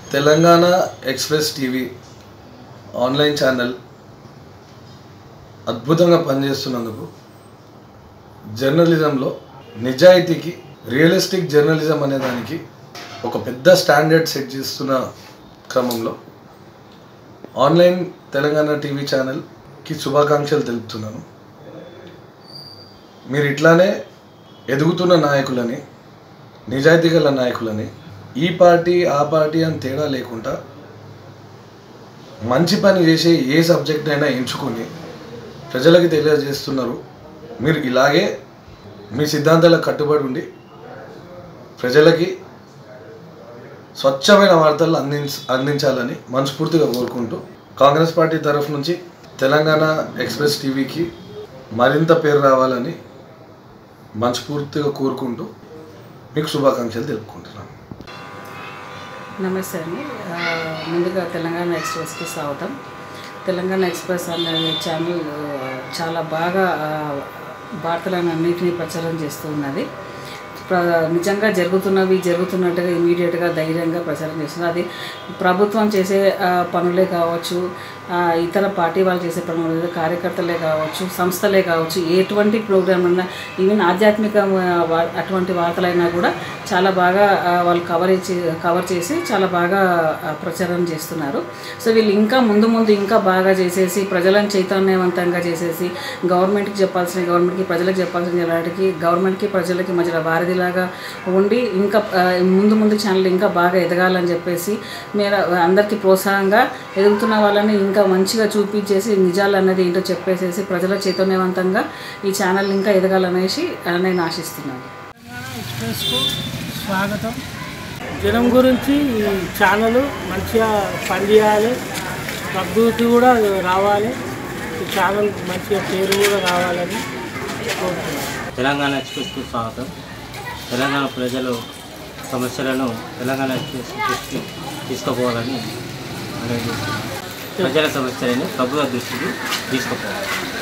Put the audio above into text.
Telangana express TV online channel అద్భుతంగా పనిచేస్తున్నందుకు జర్నలిజంలో నిజాయితీకి రియలిస్టిక్ జర్నలిజం అనే దానికి ఒక పెద్ద స్టాండర్డ్ సెట్ చేస్తున్న క్రమంలో ఆన్లైన్ తెలంగాణ టీవీ ఛానల్కి శుభాకాంక్షలు తెలుపుతున్నాను మీరు ఇట్లానే ఎదుగుతున్న నాయకులని నిజాయితీ గల నాయకులని ఈ పార్టీ ఆ పార్టీ అని తేడా లేకుండా మంచి పని చేసే ఏ సబ్జెక్ట్ అయినా ఎంచుకొని ప్రజలకి తెలియజేస్తున్నారు మీరు ఇలాగే మీ సిద్ధాంతాలకు కట్టుబడి ఉండి ప్రజలకి స్వచ్ఛమైన వార్తలు అందించ అందించాలని మనస్ఫూర్తిగా కోరుకుంటూ కాంగ్రెస్ పార్టీ తరఫు నుంచి తెలంగాణ ఎక్స్ప్రెస్ టీవీకి మరింత పేరు రావాలని మనస్ఫూర్తిగా కోరుకుంటూ మీకు శుభాకాంక్షలు తెలుపుకుంటున్నాను నమస్తే అండి ఆ, ముందుగా తెలంగాణ ఎక్స్ప్రెస్కి స్వాగతం తెలంగాణ ఎక్స్ప్రెస్ అనే ఛానల్ ఆ, చాలా బాగా ఆ, వార్తలను అన్నింటినీ ప్రచారం చేస్తూ ఉన్నది ప్ర నిజంగా జరుగుతున్నవి జరుగుతున్నట్టుగా ఇమీడియట్గా ధైర్యంగా ప్రచారం చేస్తుంది అది ప్రభుత్వం చేసే ఆ, పనులే కావచ్చు ఆ, ఇతర పార్టీ వాళ్ళు చేసే పనులు కార్యకర్తలే కావచ్చు సంస్థలే కావచ్చు ఎటువంటి ప్రోగ్రామ్ అన్నా ఈవెన్ ఆధ్యాత్మిక ఆ, వా- అటువంటి వార్తలైనా కూడా చాలా బాగా ఆ, వాళ్ళు కవర్ చే కవర్ చేసి చాలా బాగా ఆ, ప్రచారం చేస్తున్నారు సో వీళ్ళు ఇంకా ముందు ముందు ఇంకా బాగా చేసేసి ప్రజలను చైతన్యవంతంగా చేసేసి గవర్నమెంట్కి చెప్పాల్సిన గవర్నమెంట్కి ప్రజలకు చెప్పాల్సిన వాటికి గవర్నమెంట్కి ప్రజలకి మధ్యలో వారధిలాగా ఉండి ఇంకా ఆ, ముందు ముందు ఛానల్ ఇంకా బాగా ఎదగాలని చెప్పేసి మీరు అందరికీ ప్రోత్సాహంగా ఎదుగుతున్న వాళ్ళని ఇంకా మంచిగా చూపించేసి నిజాలు అన్నది ఏంటో చెప్పేసేసి ప్రజల చైతన్యవంతంగా ఈ ఛానల్ ఇంకా ఎదగాలనేసి ఆ, నేను ఆశిస్తున్నాను తెలంగాణ ఎక్స్ప్రెస్కు స్వాగతం జనం గురించి ఈ ఛానల్ మంచిగా పనిచేయాలి అభివృద్ధి కూడా రావాలి ఈ ఛానల్ మంచిగా పేరు కూడా రావాలని కోరుతున్నాను తెలంగాణ ఎక్స్ప్రెస్కు స్వాగతం తెలంగాణ ప్రజలు సమస్యలను తెలంగాణ ఎక్స్ప్రెస్ దృష్టికి తీసుకుపోవాలని అనేది ప్రజల సమస్యలను ప్రభుత్వ దృష్టికి తీసుకుపోవాలి